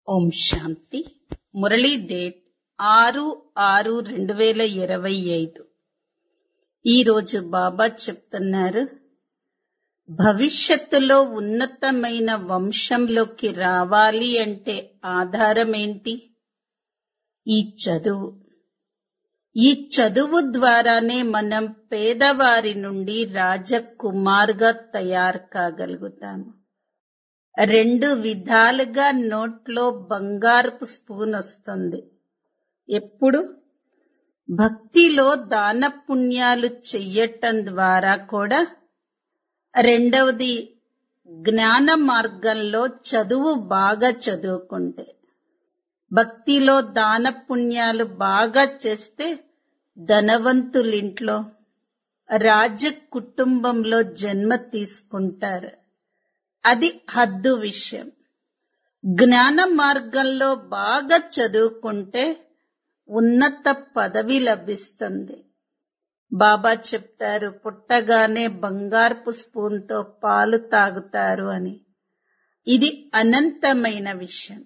ఓం శాంతి Murali date ఆరు ఆరు రెండు వేల ఇరవై ఐదు ఈరోజు బాబా చెప్తున్నారు భవిష్యత్తులో ఉన్నతమైన వంశంలోకి రావాలి అంటే ఆధారం ఏంటి ఈ చదువు ఈ చదువు ద్వారానే మనం పేదవారి నుండి రాజకుమార్గా తయారు కాగలుగుతాము రెండు విధాలుగా నోట్లో బంగారపు స్పూన్ వస్తుంది ఎప్పుడు భక్తిలో దాన పుణ్యాలు చెయ్యటం ద్వారా కూడా రెండవది జ్ఞాన మార్గంలో చదువు బాగా చదువుకుంటే భక్తిలో దాన పుణ్యాలు బాగా చేస్తే ధనవంతులింట్లో రాజ కుటుంబంలో జన్మ తీసుకుంటారు అది హద్దు విషయం జ్ఞాన మార్గంలో బాగా చదువుకుంటే ఉన్నత పదవి లభిస్తుంది బాబా చెప్తారు పుట్టగానే బంగారపు స్పూన్తో పాలు తాగుతారు అని ఇది అనంతమైన విషయం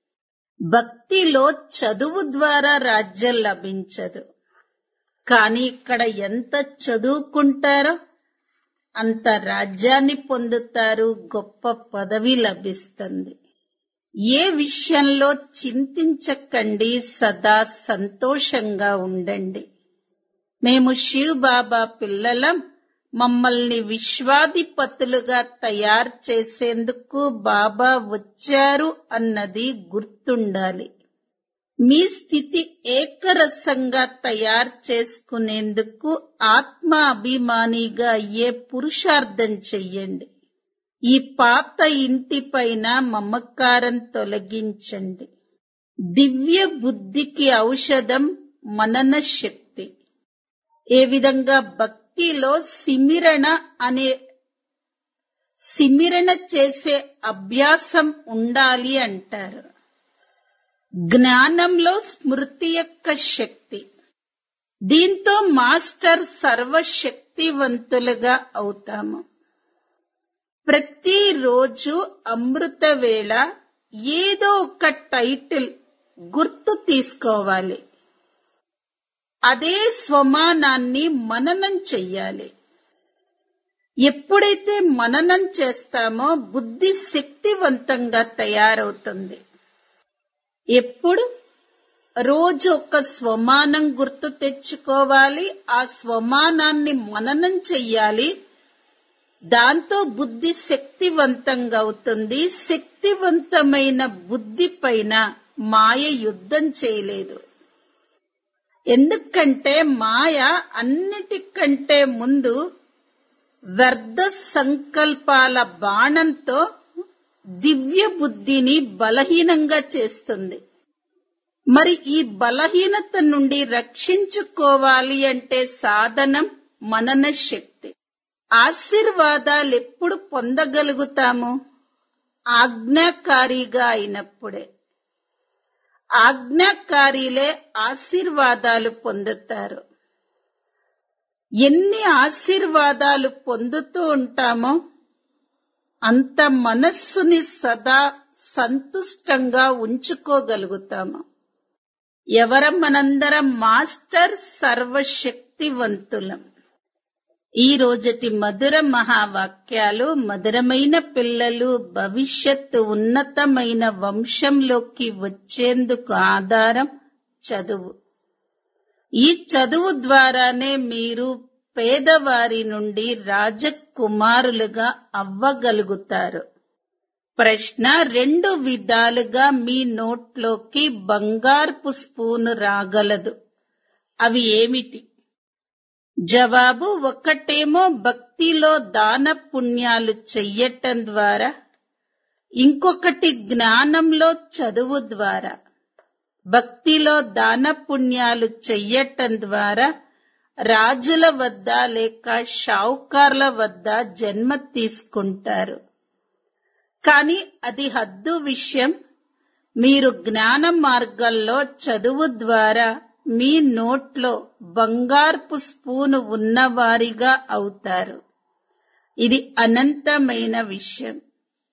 భక్తిలో చదువు ద్వారా రాజ్యం లభించదు కానీ ఇక్కడ ఎంత చదువుకుంటారో అంత రాజ్యాన్ని పొందుతారు గొప్ప పదవి లభిస్తుంది ఏ విషయంలో చింతించకండి సదా సంతోషంగా ఉండండి మేము శివ్ బాబా పిల్లలం మమ్మల్ని విశ్వాధిపతులుగా తయారు చేసేందుకు బాబా వచ్చారు అన్నది గుర్తుండాలి మీ స్థితి ఏకరసంగా తయారు చేసుకునేందుకు ఆత్మ అభిమానిగా అయ్యే పురుషార్థం చెయ్యండి ఈ పాత ఇంటిపైన మమకారం తొలగించండి దివ్య బుద్ధికి ఔషధం మనన శక్తి ఏ విధంగా భక్తిలో సిమిరణ అనే సిమిరణ చేసే అభ్యాసం ఉండాలి అంటారు జ్ఞానంలో స్మృతి యొక్క శక్తి దీంతో మాస్టర్ సర్వశక్తివంతులుగా అవుతాము ప్రతిరోజు అమృత వేళ ఏదో ఒక టైటిల్ గుర్తు తీసుకోవాలి అదే స్వమానాన్ని మననం చెయ్యాలి ఎప్పుడైతే మననం చేస్తామో బుద్ధి శక్తివంతంగా తయారవుతుంది ఎప్పుడు రోజు ఒక స్వమానం గుర్తు తెచ్చుకోవాలి ఆ స్వమానాన్ని మననం చెయ్యాలి దాంతో బుద్ధి శక్తివంతంగా అవుతుంది శక్తివంతమైన బుద్ధి పైన మాయ యుద్ధం చేయలేదు ఎందుకంటే మాయ అన్నిటికంటే ముందు వ్యర్థ సంకల్పాల బాణంతో దివ్య బుద్ధిని బలహీనంగా చేస్తుంది మరి ఈ బలహీనత నుండి రక్షించుకోవాలి అంటే సాధనం మనన శక్తి ఆశీర్వాదాలు ఎప్పుడు పొందగలుగుతాము ఆజ్ఞాకారిగా అయినప్పుడే ఆజ్ఞాకారిలే ఆశీర్వాదాలు పొందుతారు ఎన్ని ఆశీర్వాదాలు పొందుతూ ఉంటామో అంత మనస్సుని సదా సంతుష్టంగా ఉంచుకోగలుగుతాము ఎవరం మనందరం మాస్టర్ సర్వశక్తివంతులం ఈ రోజటి మధుర మహావాక్యాలు మధురమైన పిల్లలు భవిష్యత్తు ఉన్నతమైన వంశంలోకి వచ్చేందుకు ఆధారం చదువు ఈ చదువు ద్వారానే మీరు పేదవారి నుండి రాజకుమారులుగా అవ్వగలుగుతారు ప్రశ్న రెండు విధాలుగా మీ నోట్లోకి బంగారపు స్పూన్ రాగలదు అవి ఏమిటి జవాబు ఒకటేమో భక్తిలో దాన పుణ్యాలు చెయ్యటం ద్వారా ఇంకొకటి జ్ఞానంలో చదువు ద్వారా భక్తిలో దాన పుణ్యాలు చెయ్యటం ద్వారా రాజుల వద్ద లేక షావుకార్ల వద్ద జన్మ తీసుకుంటారు కానీ అది హద్దు విషయం మీరు జ్ఞాన మార్గంలో చదువు ద్వారా మీ నోట్లో బంగార్పు స్పూను ఉన్నవారిగా అవుతారు ఇది అనంతమైన విషయం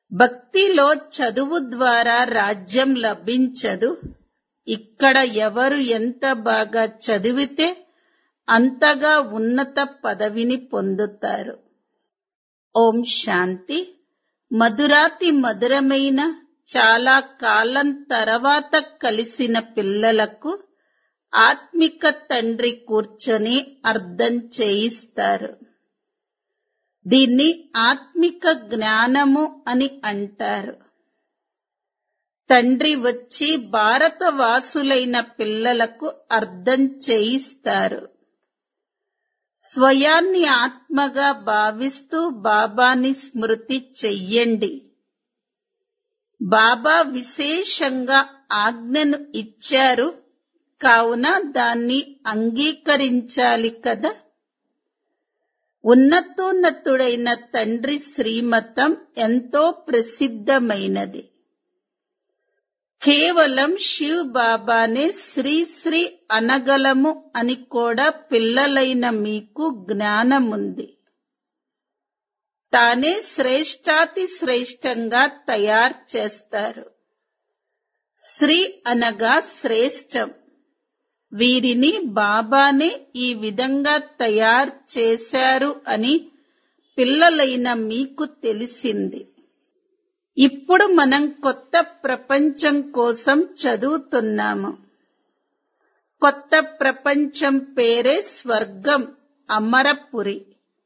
భక్తిలో చదువు ద్వారా రాజ్యం లభించదు ఇక్కడ ఎవరు ఎంత బాగా చదివితే అంతగా ఉన్నత పదవిని పొందుతారు ఓం శాంతి మధురాతి మధురమైన చాలా కాలం తర్వాత కలిసిన పిల్లలకు ఆత్మిక తండ్రి కూర్చొని అర్థం చేయిస్తారు దీన్ని ఆత్మిక జ్ఞానము అని అంటారు తండ్రి వచ్చి భారతవాసులైన పిల్లలకు అర్థం చేయిస్తారు స్వయాన్ని ఆత్మగా భావిస్తూ బాబాని స్మృతి చెయ్యండి బాబా విశేషంగా ఆజ్ఞను ఇచ్చారు కావున దాన్ని అంగీకరించాలి కదా ఉన్నతోన్నతుడైన తండ్రి శ్రీమతం ఎంతో ప్రసిద్ధమైనది కేవలం శివ్ బాబానే శ్రీ శ్రీ అనగలము అని కూడా పిల్లలైన మీకు జ్ఞానముంది తానే శ్రేష్టాతి శ్రేష్టంగా తయారు చేస్తారు శ్రీ అనగా శ్రేష్టం వీరిని బాబానే ఈ విధంగా తయారు చేశారు అని పిల్లలైన మీకు తెలిసింది ఇప్పుడు మనం కొత్త ప్రపంచం కోసం చదువుతున్నాము కొత్త ప్రపంచం పేరే స్వర్గం అమరపురి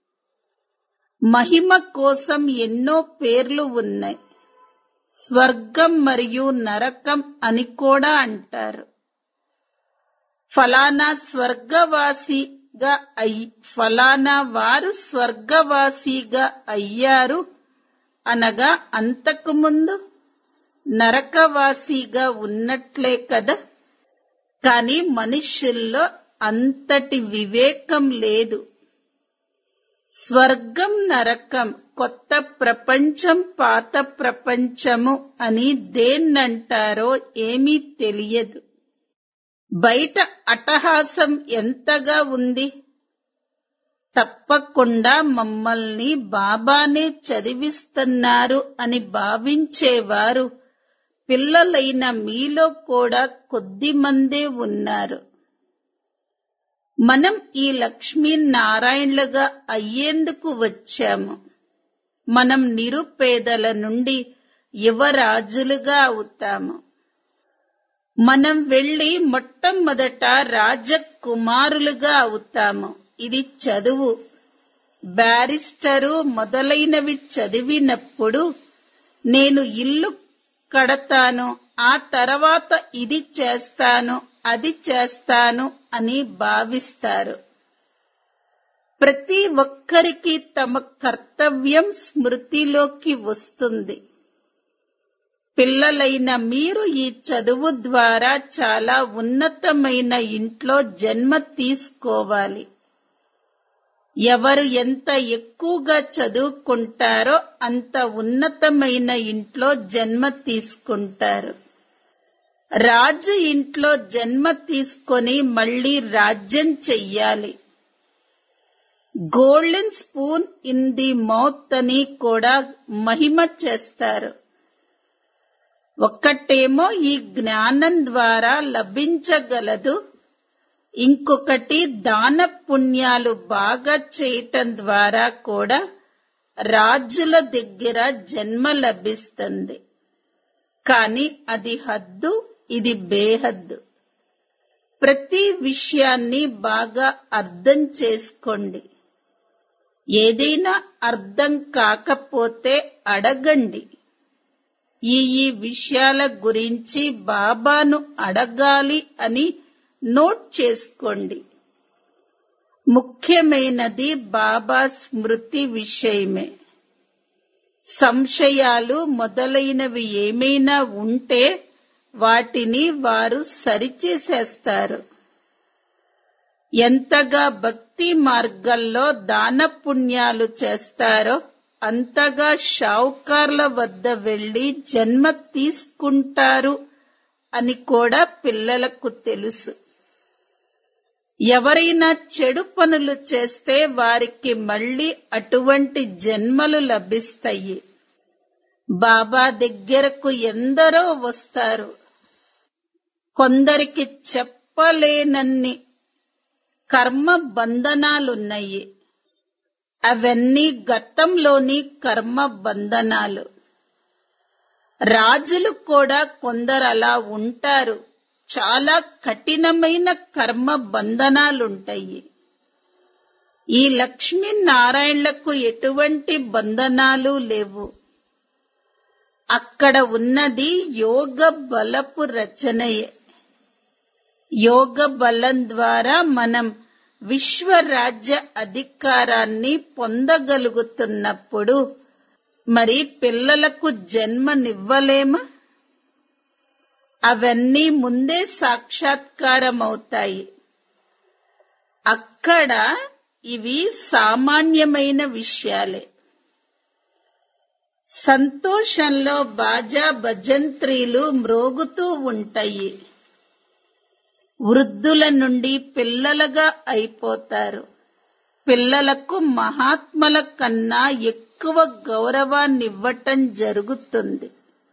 మహిమ కోసం ఎన్నో పేర్లు ఉన్నాయి స్వర్గం మరియు నరకం అని కూడా అంటారు ఫలానా స్వర్గవాసిగా అయి ఫలానా వారు స్వర్గవాసిగా అయ్యారు అనగా అంతకుముందు నరకవాసిగా ఉన్నట్లే కదా కాని మనుష్యుల్లో అంతటి వివేకం లేదు స్వర్గం నరకం కొత్త ప్రపంచం పాత ప్రపంచము అని దేన్నంటారో ఏమీ తెలియదు బయట అట్టహాసం ఎంతగా ఉంది తప్పకుండా మమ్మల్ని బాబానే చదివిస్తున్నారు అని భావించేవారు పిల్లలైన మీలో కూడా కొద్ది మందే ఉన్నారు మనం ఈ లక్ష్మీనారాయణలుగా అయ్యేందుకు వచ్చాము మనం నిరుపేదల నుండి యువరాజులుగా అవుతాము మనం వెళ్లి మొట్టమొదట రాజకుమారులుగా అవుతాము ఇది చదువు బ్యారిస్టరు మొదలైనవి చదివినప్పుడు నేను ఇల్లు కడతాను ఆ తర్వాత ఇది చేస్తాను అది చేస్తాను అని భావిస్తారు ప్రతి ఒక్కరికి తమ కర్తవ్యం స్మృతిలోకి వస్తుంది పిల్లలైన మీరు ఈ చదువు ద్వారా చాలా ఉన్నతమైన ఇంట్లో జన్మ తీసుకోవాలి ఎవరు ఎంత ఎక్కువగా చదువుకుంటారో అంత ఉన్నతమైన ఇంట్లో జన్మ తీసుకుంటారు రాజు ఇంట్లో జన్మ తీసుకొని మళ్ళీ రాజ్యం చెయ్యాలి golden spoon in the mouth అని కూడా మహిమ చేస్తారు ఒక్కటేమో ఈ జ్ఞానం ద్వారా లభించగలదు ఇంకొకటి దాన పుణ్యాలు బాగా చేయటం ద్వారా కూడా రాజుల దగ్గర జన్మ లభిస్తుంది కాని అది హద్దు ఇది బేహద్దు ప్రతి విషయాన్ని బాగా అర్థం చేసుకోండి ఏదైనా అర్థం కాకపోతే అడగండి ఈ ఈ విషయాల గురించి బాబాను అడగాలి అని నోట్ చేసుకోండి ముఖ్యమైనది బాబా స్మృతి విషయమే సంశయాలు మొదలైనవి ఏమైనా ఉంటే వాటిని వారు సరిచేసేస్తారు ఎంతగా భక్తి మార్గంలో దాన పుణ్యాలు చేస్తారో అంతగా షావుకార్ల వద్ద వెళ్లి జన్మ తీసుకుంటారు అని కూడా పిల్లలకు తెలుసు ఎవరైనా చెడు పనులు చేస్తే వారికి మళ్ళీ అటువంటి జన్మలు లభిస్తాయి బాబా దగ్గరకు ఎందరో వస్తారు కొందరికి చెప్పలేనన్ని కర్మ బంధనాలున్నాయి అవన్నీ గతంలోని కర్మ బంధనాలు రాజులు కూడా కొందరు అలా ఉంటారు చాలా కఠినమైన కర్మ బంధనాలుంటాయి ఈ లక్ష్మీనారాయణలకు ఎటువంటి బంధనాలు లేవు అక్కడ ఉన్నది యోగ బలపు రచనయే యోగ బలం ద్వారా మనం విశ్వరాజ్య అధికారాన్ని పొందగలుగుతున్నప్పుడు మరి పిల్లలకు జన్మనివ్వలేమా అవన్నీ ముందే సాక్షాత్కారమవుతాయి అక్కడ ఇవి సామాన్యమైన విషయాలే సంతోషంలో బాజా భజంత్రీలు మ్రోగుతూ ఉంటాయి వృద్ధుల నుండి పిల్లలుగా అయిపోతారు పిల్లలకు మహాత్మల కన్నా ఎక్కువ గౌరవాన్నివ్వటం జరుగుతుంది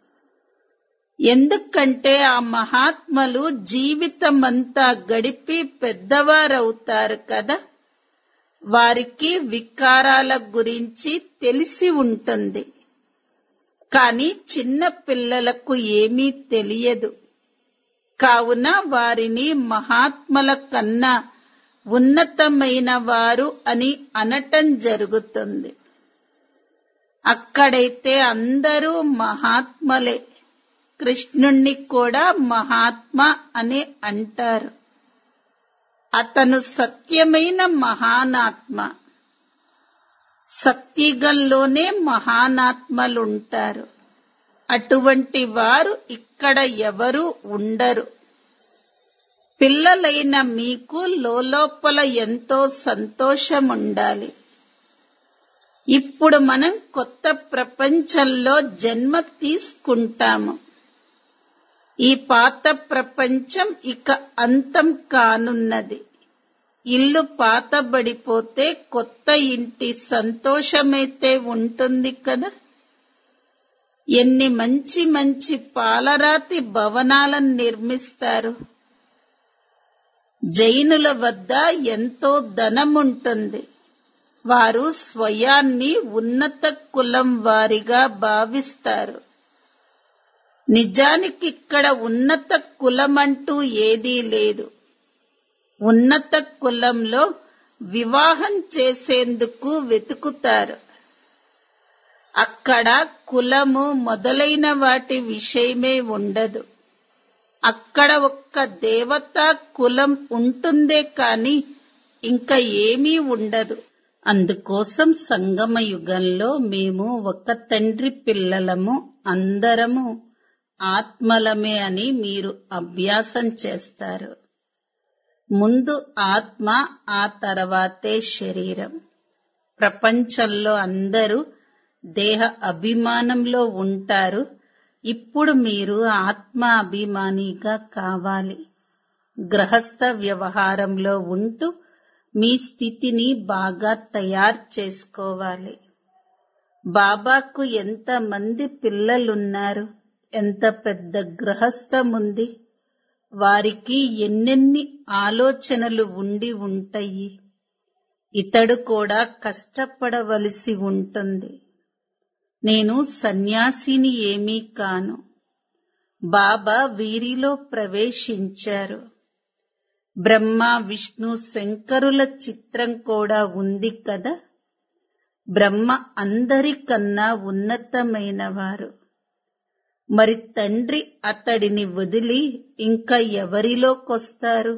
ఎందుకంటే ఆ మహాత్మలు జీవితమంతా గడిపి పెద్దవారవుతారు కదా వారికి వికారాల గురించి తెలిసి ఉంటుంది కానీ చిన్న పిల్లలకు ఏమీ తెలియదు కావున వారిని మహాత్మల కన్నా ఉన్నతమైన వారు అని అనటం జరుగుతుంది అక్కడైతే అందరూ మహాత్మలే కృష్ణుణ్ణి కూడా మహాత్మ అని అంటారు అతను సత్యమైన మహానాత్మ సత్యుగంలోనే మహానాత్మలుంటారు అటువంటి వారు ఇక్కడ ఎవరు ఉండరు పిల్లలైన మీకు లోపల ఎంతో సంతోషం ఉండాలి ఇప్పుడు మనం కొత్త ప్రపంచంలో జన్మ తీసుకుంటాము ఈ పాత ప్రపంచం ఇక అంతం కానున్నది ఇల్లు పాతబడిపోతే కొత్త ఇంటి సంతోషమైతే ఉంటుంది కదా ఎన్ని మంచి మంచి పాలరాతి భవనాలను నిర్మిస్తారు జైనుల వద్ద ఎంతో ధనముంటుంది వారు స్వయాన్ని ఉన్నత కులం వారిగా భావిస్తారు నిజానికి ఇక్కడ ఉన్నత కులమంటూ ఏదీ లేదు ఉన్నత కులంలో వివాహం చేసేందుకు వెతుకుతారు అక్కడ కులము మొదలైన వాటి విషయమే ఉండదు అక్కడ ఒక్క దేవతా కులం ఉంటుందే కాని ఇంకా ఏమీ ఉండదు అందుకోసం సంగమ యుగంలో మేము ఒక తండ్రి పిల్లలము అందరము ఆత్మలమే అని మీరు అభ్యాసం చేస్తారు ముందు ఆత్మ ఆ తర్వాతే శరీరం ప్రపంచంలో అందరూ దేహ అభిమానంలో ఉంటారు ఇప్పుడు మీరు ఆత్మ అభిమానిగా కావాలి గ్రహస్థ వ్యవహారంలో ఉంటూ మీ స్థితిని బాగా తయారు చేసుకోవాలి బాబాకు ఎంత మంది పిల్లలున్నారు ఎంత పెద్ద గృహస్థముంది వారికి ఎన్నెన్ని ఆలోచనలు ఉండి ఉంటాయి ఇతడు కూడా కష్టపడవలసి ఉంటుంది నేను సన్యాసిని ఏమీ కాను బాబా వీరిలో ప్రవేశించారు బ్రహ్మ విష్ణు శంకరుల చిత్రం కూడా ఉంది కదా బ్రహ్మ అందరికన్నా ఉన్నతమైన వారు మరి తండ్రి అతడిని వదిలి ఇంకా ఎవరిలోకొస్తారు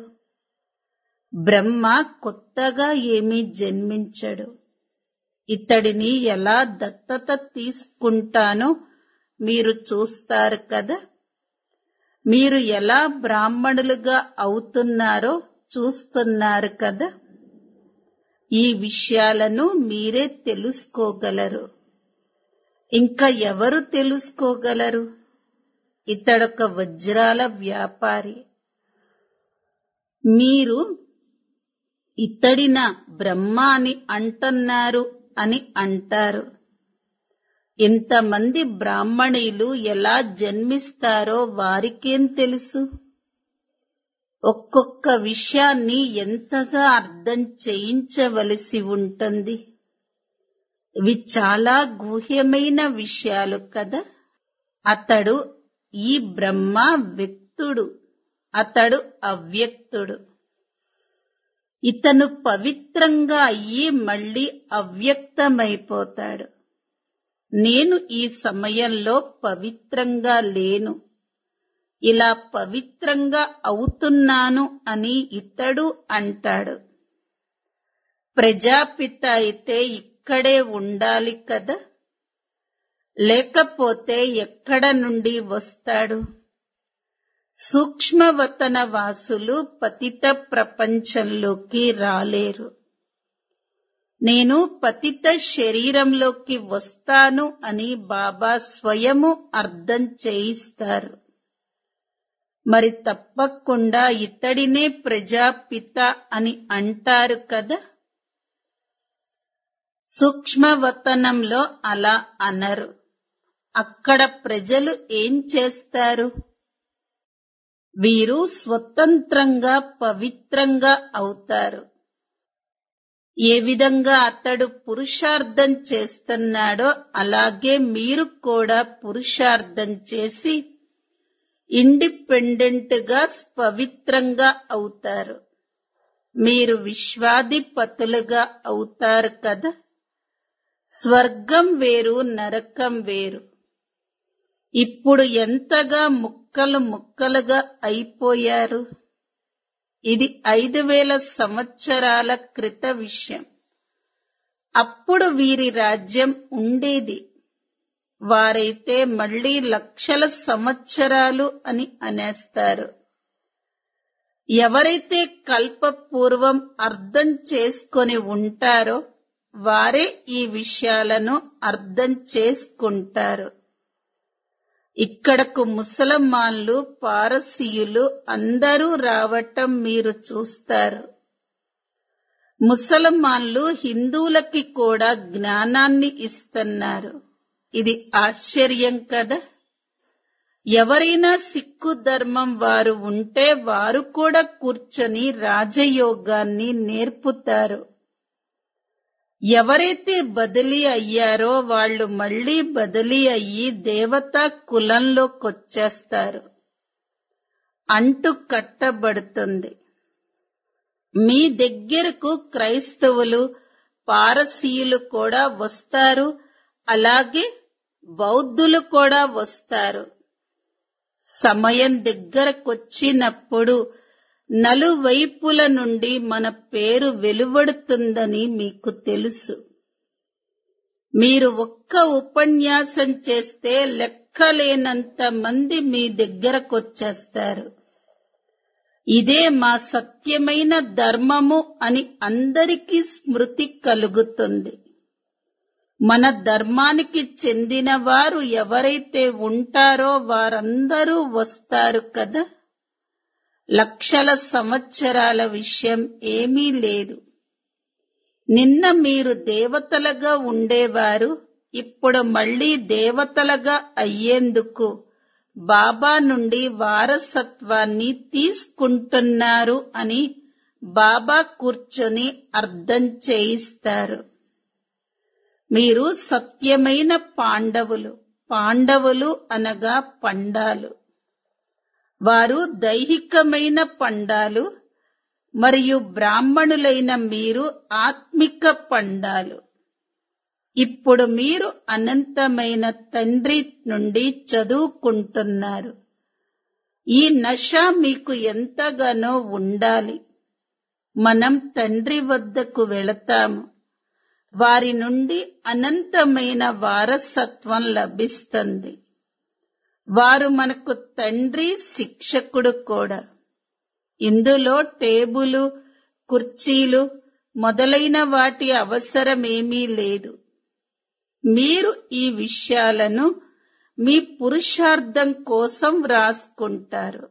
బ్రహ్మ కొత్తగా ఏమీ జన్మించడు ఇతడిని ఎలా దత్తత తీసుకుంటానో మీరు చూస్తారు కదా మీరు ఎలా బ్రాహ్మణులుగా అవుతున్నారో చూస్తున్నారు కదా ఈ విషయాలను మీరే తెలుసుకోగలరు ఇంకా ఎవరు తెలుసుకోగలరు ఇతడొక వజ్రాల వ్యాపారి మీరు ఇతడిన బ్రహ్మ అని అంటున్నారు అని అంటారు ఇంతమంది బ్రాహ్మణీలు ఎలా జన్మిస్తారో వారికేం తెలుసు ఒక్కొక్క విషయాన్ని ఎంతగా అర్థం చేయించవలసి ఉంటుంది ఇవి చాలా గుహ్యమైన విషయాలు కదా అతడు ఈ బ్రహ్మ వ్యక్తుడు అతడు అవ్యక్తుడు ఇతను పవిత్రంగా అయ్యి మళ్ళీ అవ్యక్తమైపోతాడు నేను ఈ సమయంలో పవిత్రంగా లేను ఇలా పవిత్రంగా అవుతున్నాను అని ఇతడు అంటాడు ప్రజాపిత అయితే ఇక్కడే ఉండాలి కదా లేకపోతే ఎక్కడ నుండి వస్తాడు సూక్ష్మవతన వాసులు పతిత ప్రపంచంలోకి రాలేరు నేను పతిత శరీరంలోకి వస్తాను అని బాబా స్వయము అర్థం చేయిస్తారు మరి తప్పకుండా ఇతడినే ప్రజాపిత అని అంటారు కదా సూక్ష్మవతనంలో అలా అనరు అక్కడ ప్రజలు ఏం చేస్తారు వీరు స్వతంత్రంగా పవిత్రంగా అవుతారు ఏ విధంగా అతడు పురుషార్థం చేస్తున్నాడో అలాగే మీరు కూడా పురుషార్థం చేసి ఇండిపెండెంట్ గా పవిత్రంగా అవుతారు మీరు విశ్వాధిపతులుగా అవుతారు కదా స్వర్గం వేరు నరకం వేరు ఇప్పుడు ఎంతగా ముక్కలు ముక్కలుగా అయిపోయారు ఇది ఐదు వేల సంవత్సరాల క్రిత విషయం అప్పుడు వీరి రాజ్యం ఉండేది వారైతే మళ్ళీ లక్షల సంవత్సరాలు అని అనేస్తారు ఎవరైతే కల్పపూర్వం అర్థం చేసుకొని ఉంటారో వారే ఈ విషయాలను అర్థం చేసుకుంటారు ఇక్కడకు ముసలమాన్లు పారసీయులు అందరూ రావటం మీరు చూస్తారు ముసలమాన్లు హిందువులకి కూడా జ్ఞానాన్ని ఇస్తున్నారు ఇది ఆశ్చర్యం కదా ఎవరైనా సిక్కు ధర్మం వారు ఉంటే వారు కూడా కూర్చొని రాజయోగాన్ని నేర్పుతారు ఎవరైతే బదిలీ అయ్యారో వాళ్ళు మళ్ళీ బదిలీ అయ్యి దేవతా కులంలోకొచ్చేస్తారు అంటు కట్టబడుతుంది మీ దగ్గరకు క్రైస్తవులు పారసీయులు కూడా వస్తారు అలాగే బౌద్ధులు కూడా వస్తారు సమయం దగ్గరకొచ్చినప్పుడు నలువైపుల నుండి మన పేరు వెలువడుతుందని మీకు తెలుసు మీరు ఒక్క ఉపన్యాసం చేస్తే లెక్కలేనంత మంది మీ దగ్గరకొచ్చేస్తారు ఇదే మా సత్యమైన ధర్మము అని అందరికీ స్మృతి కలుగుతుంది మన ధర్మానికి చెందిన వారు ఎవరైతే ఉంటారో వారందరూ వస్తారు కదా లక్షల సంవత్సరాల విషయం ఏమీ లేదు నిన్న మీరు దేవతలుగా ఉండేవారు ఇప్పుడు మళ్ళీ దేవతలుగా అయ్యేందుకు బాబా నుండి వారసత్వాన్ని తీసుకుంటున్నారు అని బాబా కూర్చొని అర్థం చేయిస్తారు మీరు సత్యమైన పాండవులు పాండవులు అనగా పండాలు వారు దైహికమైన పండాలు మరియు బ్రాహ్మణులైన మీరు ఆత్మిక పండాలు ఇప్పుడు మీరు అనంతమైన తండ్రి నుండి చదువుకుంటున్నారు ఈ నష మీకు ఎంతగానో ఉండాలి మనం తండ్రి వద్దకు వెళతాము వారి నుండి అనంతమైన వారసత్వం లభిస్తుంది వారు మనకు తండ్రి శిక్షకుడు కూడా ఇందులో టేబులు కుర్చీలు మొదలైన వాటి అవసరమేమీ లేదు మీరు ఈ విషయాలను మీ పురుషార్థం కోసం వ్రాసుకుంటారు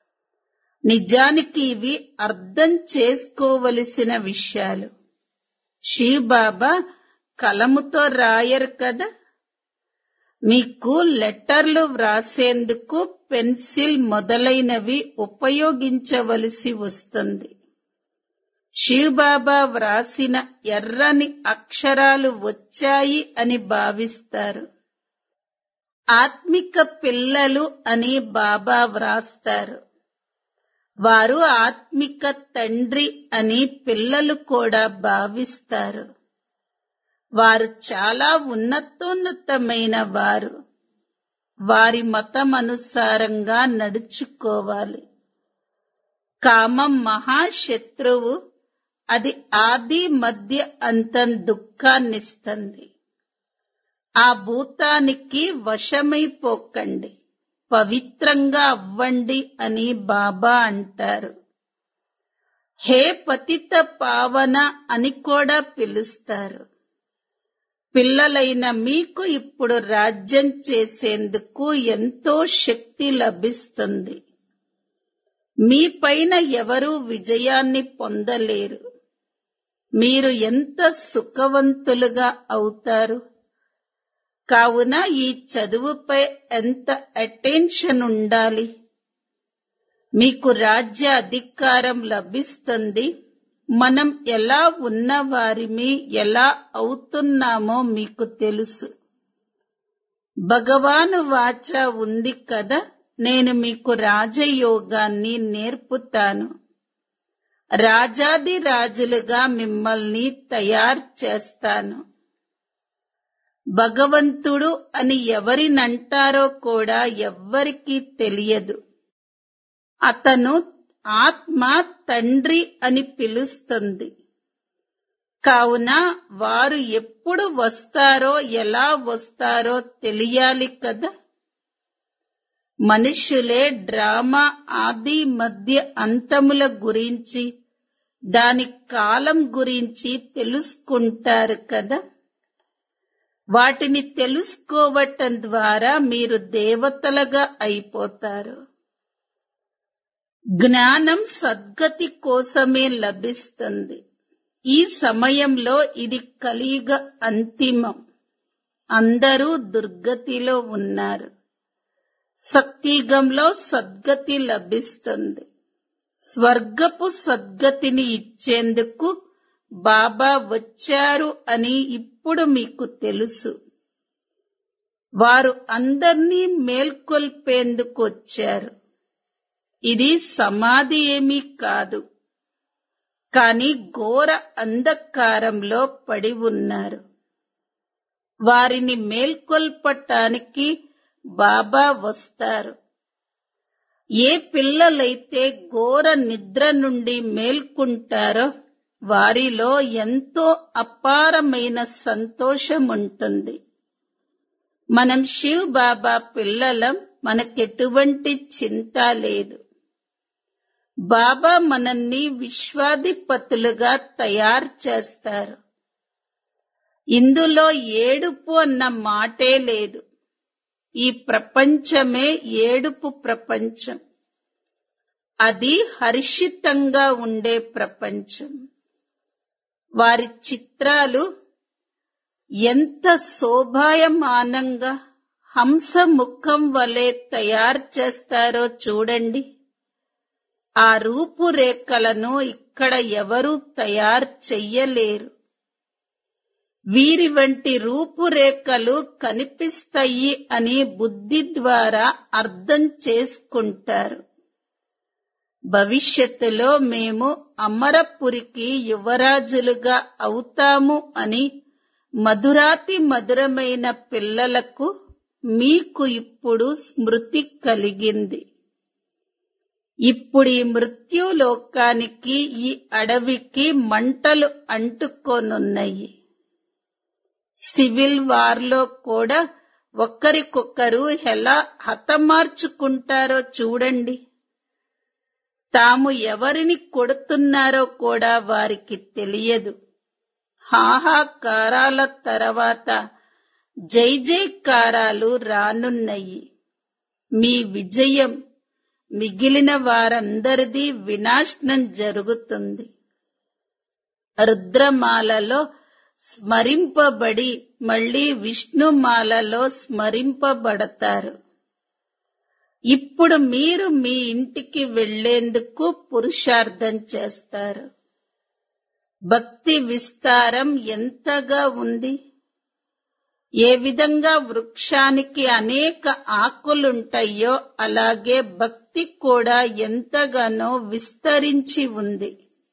నిజానికి ఇవి అర్థం చేసుకోవలసిన విషయాలు షీబాబా కలముతో రాయరు కదా మీకు లెటర్లు వ్రాసేందుకు పెన్సిల్ మొదలైనవి ఉపయోగించవలసి వస్తుంది శివబాబా వ్రాసిన ఎర్రని అక్షరాలు వచ్చాయి అని భావిస్తారు ఆత్మిక పిల్లలు అని బాబా వ్రాస్తారు వారు ఆత్మిక తండ్రి అని పిల్లలు కూడా భావిస్తారు వారు చాలా ఉన్నతోన్నతమైన వారు వారి మతమనుసారంగా నడుచుకోవాలి కామం మహాశత్రువు అది ఆది మధ్య అంతం దుఃఖాన్నిస్తుంది ఆ భూతానికి వశమైపోకండి పవిత్రంగా అవ్వండి అని బాబా అంటారు హే పతిత పావన అని కూడా పిలుస్తారు పిల్లలైన మీకు ఇప్పుడు రాజ్యం చేసేందుకు ఎంతో శక్తి లభిస్తుంది మీ పైన ఎవరూ విజయాన్ని పొందలేరు మీరు ఎంత సుఖవంతులుగా అవుతారు కావున ఈ చదువుపై ఎంత అటెన్షన్ ఉండాలి మీకు రాజ్య అధికారం లభిస్తుంది మనం ఎలా ఉన్నవారిమి ఎలా అవుతున్నామో మీకు తెలుసు భగవాను వాచ ఉంది కదా నేను మీకు రాజయోగాన్ని నేర్పుతాను రాజాది రాజులుగా మిమ్మల్ని తయారు చేస్తాను భగవంతుడు అని ఎవరినంటారో కూడా ఎవ్వరికీ తెలియదు అతను ఆత్మ తండ్రి అని పిలుస్తుంది కావున వారు ఎప్పుడు వస్తారో ఎలా వస్తారో తెలియాలి కదా మనుషులే డ్రామా ఆది మధ్య అంతముల గురించి దాని కాలం గురించి తెలుసుకుంటారు కదా వాటిని తెలుసుకోవటం ద్వారా మీరు దేవతలుగా అయిపోతారు జ్ఞానం సద్గతి కోసమే లభిస్తుంది ఈ సమయంలో ఇది కలియుగ అంతిమం అందరూ దుర్గతిలో ఉన్నారు సత్యుగంలో సద్గతి లభిస్తుంది స్వర్గపు సద్గతిని ఇచ్చేందుకు బాబా వచ్చారు అని ఇప్పుడు మీకు తెలుసు వారు అందర్నీ మేల్కొల్పేందుకు వచ్చారు ఇది సమాధి ఏమీ కాదు కాని ఘోర అంధకారంలో పడి ఉన్నారు వారిని మేల్కొల్పటానికి బాబా వస్తారు ఏ పిల్లలైతే ఘోర నిద్ర నుండి మేల్కుంటారో వారిలో ఎంతో అపారమైన సంతోషం ఉంటుంది మనం శివ్ బాబా పిల్లలం మనకెటువంటి చింత లేదు బాబా మనల్ని విశ్వాధిపతులుగా తయారు చేస్తారు ఇందులో ఏడుపు అన్న మాటే లేదు ఈ ప్రపంచమే ఏడుపు ప్రపంచం అది హర్షితంగా ఉండే ప్రపంచం వారి చిత్రాలు ఎంత శోభాయమానంగా హంస ముఖం వలె తయారు చేస్తారో చూడండి ఆ రూపురేఖలను ఇక్కడ ఎవరూ తయారు చెయ్యలేరు వీరి వంటి రూపురేఖలు కనిపిస్తాయి అని బుద్ధి ద్వారా అర్థం చేసుకుంటారు భవిష్యత్తులో మేము అమరపురికి యువరాజులుగా అవుతాము అని మధురాతి మధురమైన పిల్లలకు మీకు ఇప్పుడు స్మృతి కలిగింది ఇప్పుడు ఈ మృత్యులోకానికి ఈ అడవికి మంటలు అంటుకోనున్నాయి సివిల్ వార్లో కూడా ఒకరికొకరు ఎలా హతమార్చుకుంటారో చూడండి తాము ఎవరిని కొడుతున్నారో కూడా వారికి తెలియదు హాహాకారాల తర్వాత జై జైకారాలు రానున్నాయి మీ విజయం మిగిలిన వారందరిది వినాశనం జరుగుతుంది రుద్రమాలలో స్మరింపబడి మళ్ళీ విష్ణుమాలలో స్మరింపబడతారు ఇప్పుడు మీరు మీ ఇంటికి వెళ్లేందుకు పురుషార్థం చేస్తారు భక్తి విస్తారం ఎంతగా ఉంది ఏ విధంగా వృక్షానికి అనేక ఆకులుంటాయో అలాగే భక్తి కూడా ఎంతగానో విస్తరించి ఉంది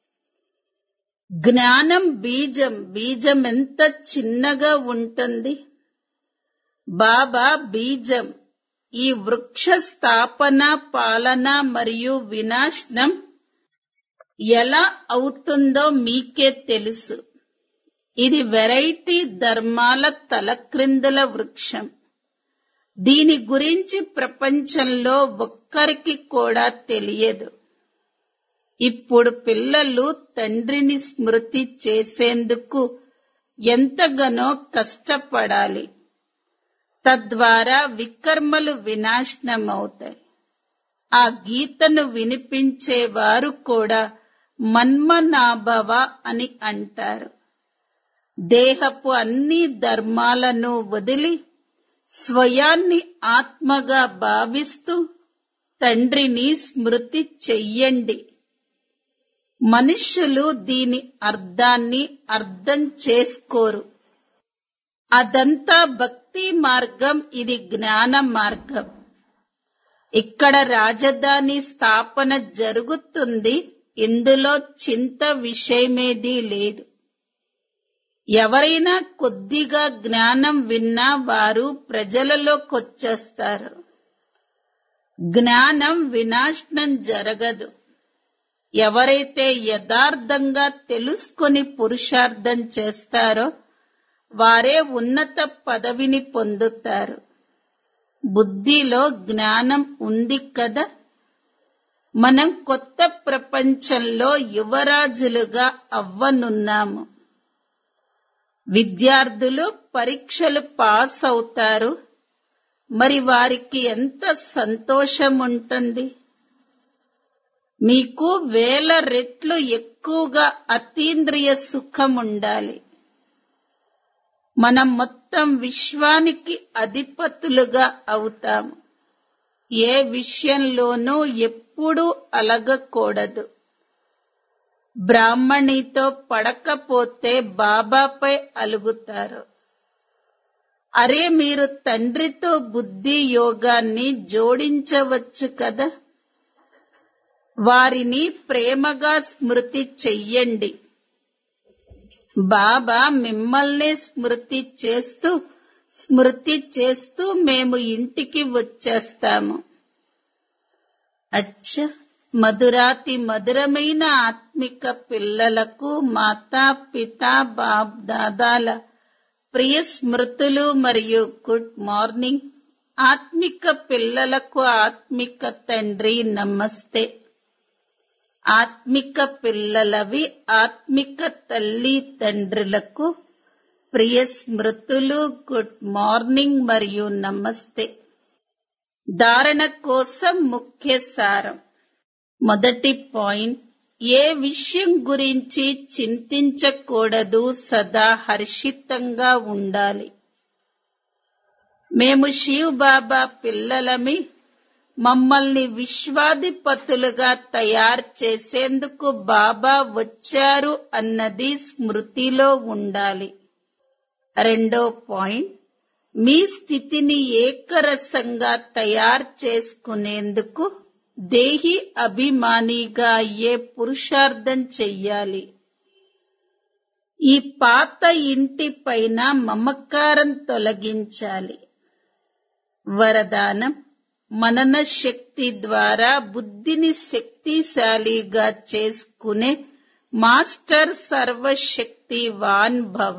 జ్ఞానం బీజం బీజం ఎంత చిన్నగా ఉంటుంది బాబా బీజం ఈ వృక్ష స్థాపన పాలన మరియు వినాశనం ఎలా అవుతుందో మీకే తెలుసు ఇది వెరైటీ ధర్మాల తలక్రిందుల వృక్షం దీని గురించి ప్రపంచంలో ఒక్కరికి కూడా తెలియదు ఇప్పుడు పిల్లలు తండ్రిని స్మృతి చేసేందుకు ఎంతగానో కష్టపడాలి తద్వారా వికర్మలు వినాశనమవుతాయి ఆ గీతను వినిపించేవారు కూడా మన్మనాభవ అని అంటారు దేహపు అన్ని ధర్మాలను వదిలి స్వయాన్ని ఆత్మగా భావిస్తూ తండ్రిని స్మృతి చెయ్యండి మనుష్యులు దీని అర్థాన్ని అర్థం చేసుకోరు అదంతా భక్తి మార్గం ఇది జ్ఞాన మార్గం ఇక్కడ రాజధాని స్థాపన జరుగుతుంది ఇందులో చింత విషయమేదీ లేదు ఎవరైనా కొద్దిగా జ్ఞానం విన్నా వారు ప్రజలలోకొచ్చేస్తారు జ్ఞానం వినాశనం జరగదు ఎవరైతే యథార్థంగా తెలుసుకొని పురుషార్థం చేస్తారో వారే ఉన్నత పదవిని పొందుతారు బుద్ధిలో జ్ఞానం ఉంది కదా మనం కొత్త ప్రపంచంలో యువరాజులుగా అవ్వనున్నాము విద్యార్థులు పరీక్షలు పాస్ అవుతారు మరి వారికి ఎంత సంతోషం ఉంటుంది మీకు వేల రెట్లు ఎక్కువగా అతీంద్రియ సుఖం ఉండాలి మనం మొత్తం విశ్వానికి అధిపతులుగా అవుతాము ఏ విషయంలోనూ ఎప్పుడూ అలగకూడదు బ్రాహ్మణితో పడకపోతే బాబాపై అలుగుతారు అరే మీరు తండ్రితో బుద్ధి యోగాన్ని జోడించవచ్చు కదా వారిని ప్రేమగా స్మృతి చెయ్యండి బాబా మిమ్మల్నే స్మృతి చేస్తూ స్మృతి చేస్తూ మేము ఇంటికి వచ్చేస్తాము అచ్చ మధురాతి మధురమైన ఆత్మిక పిల్లలకు మాతా పిత బాబ్ దాదాల ప్రియ స్మృతులు మరియు గుడ్ మార్నింగ్ ఆత్మిక పిల్లలకు ఆత్మిక తండ్రి నమస్తే ఆత్మిక పిల్లలవి ఆత్మిక తల్లి తండ్రులకు ప్రియ స్మృతులు గుడ్ మార్నింగ్ మరియు నమస్తే ధారణ కోసం ముఖ్య సారం మొదటి పాయింట్ ఏ విషయం గురించి చింతించకూడదు సదా హర్షితంగా ఉండాలి మేము శివ్ బాబా పిల్లలమి మమ్మల్ని విశ్వాధిపతులుగా తయారు చేసేందుకు బాబా వచ్చారు అన్నది స్మృతిలో ఉండాలి రెండో పాయింట్ మీ స్థితిని ఏకరసంగా తయారు చేసుకునేందుకు దేహి అభిమానిగా అయ్యే పురుషార్థం చెయ్యాలి ఈ పాత ఇంటి పైన మమకారం తొలగించాలి వరదానం మనన శక్తి ద్వారా బుద్ధిని శక్తిశాలిగా చేసుకునే మాస్టర్ సర్వశక్తివాన్ భవ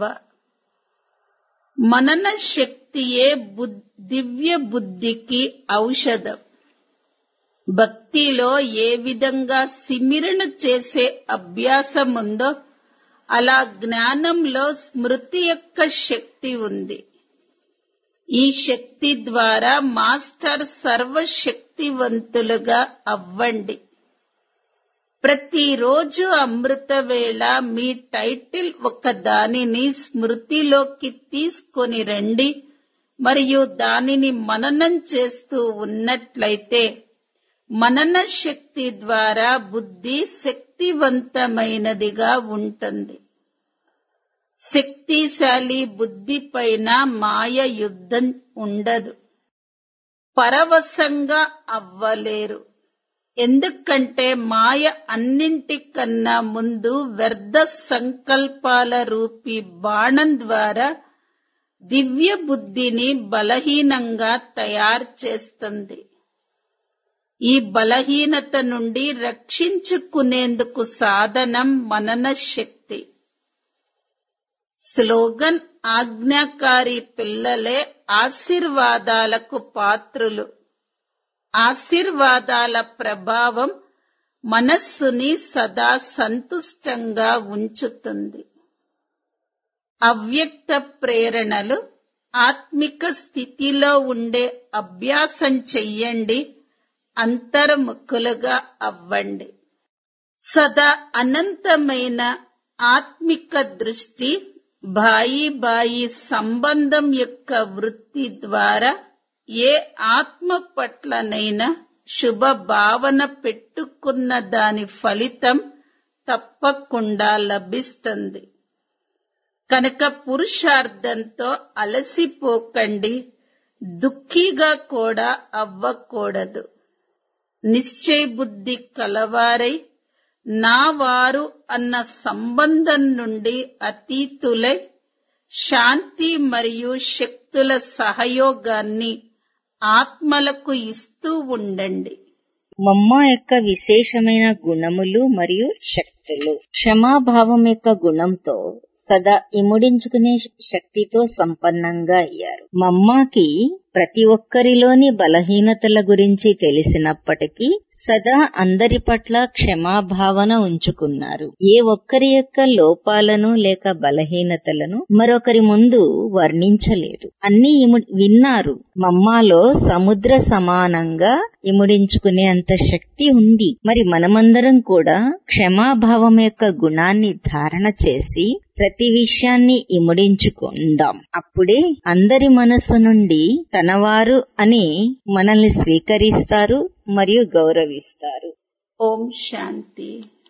మనన శక్తియే బుద్- దివ్య బుద్ధికి ఔషధం భక్తిలో ఏ విధంగా సిమిరణ చేసే అభ్యాసం ఉందో అలా జ్ఞానంలో స్మృతి యొక్క శక్తి ఉంది ఈ శక్తి ద్వారా మాస్టర్ సర్వశక్తివంతులుగా అవ్వండి ప్రతిరోజు అమృత వేళ మీ టైటిల్ ఒక దానిని స్మృతిలోకి తీసుకొని రండి మరియు దానిని మననం చేస్తూ ఉన్నట్లయితే మనన శక్తి ద్వారా బుద్ధి శక్తివంతమైనదిగా ఉంటుంది శక్తిశాలి బుద్ధి పైన మాయ యుద్ధం ఉండదు పరవశంగా అవ్వలేరు ఎందుకంటే మాయ అన్నింటికన్నా ముందు వ్యర్థ సంకల్పాల రూపీ బాణం ద్వారా దివ్య బుద్ధిని బలహీనంగా తయారు చేస్తుంది ఈ బలహీనత నుండి రక్షించుకునేందుకు సాధనం మనన శక్తి స్లోగన్ ఆజ్ఞాకారి పిల్లలే ఆశీర్వాదాలకు పాత్రులు ఆశీర్వాదాల ప్రభావం మనస్సుని సదా సంతుష్టంగా ఉంచుతుంది అవ్యక్త ప్రేరణలు ఆత్మిక స్థితిలో ఉండే అభ్యాసం చెయ్యండి అంతర్ముఖులుగా అవ్వండి సదా అనంతమైన ఆత్మిక దృష్టి బాయి బాయి సంబంధం యొక్క వృత్తి ద్వారా ఏ ఆత్మ పట్లనైనా శుభ భావన పెట్టుకున్న దాని ఫలితం తప్పకుండా లభిస్తుంది కనుక పురుషార్థంతో అలసిపోకండి దుఃఖీగా కూడా అవ్వకూడదు నిశ్చయ బుద్ధి కలవారై నా వారు అన్న సంబంధం నుండి అతీతులై శాంతి మరియు శక్తుల సహయోగాన్ని ఆత్మలకు ఇస్తూ ఉండండి మమ్మ యొక్క విశేషమైన గుణములు మరియు శక్తులు క్షమాభావం యొక్క గుణంతో సదా ఇముడించుకునే శక్తితో సంపన్నంగా అయ్యారు మమ్మాకి ప్రతి ఒక్కరిలోని బలహీనతల గురించి తెలిసినప్పటికీ సదా అందరి పట్ల క్షమాభావన ఉంచుకున్నారు ఏ ఒక్కరి యొక్క లోపాలను లేక బలహీనతలను మరొకరి ముందు వర్ణించలేదు అన్ని ఇము- విన్నారు మమ్మాలో సముద్ర సమానంగా ఇముడించుకునే అంత శక్తి ఉంది మరి మనమందరం కూడా క్షమాభావం యొక్క గుణాన్ని ధారణ చేసి ప్రతి విషయాన్ని ఇముడించుకుందాం అప్పుడే అందరి మనసు నుండి తనవారు అని మనల్ని స్వీకరిస్తారు మరియు గౌరవిస్తారు ఓం శాంతి